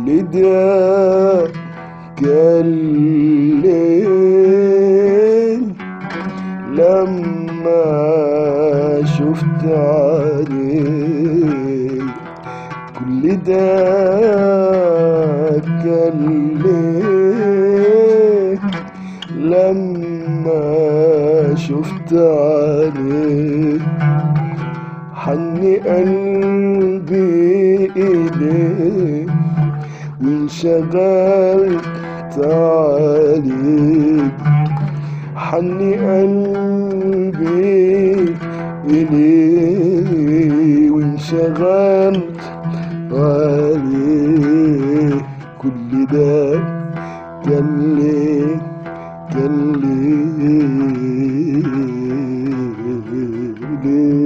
كل ده كان ليه لما شفت عليك كل ده كان ليه لما شفت عليك حني قلبي إليك وانشغلت عليك حني قلبي إليك وانشغلت عليك كل ده كان ليه كان ليه ليه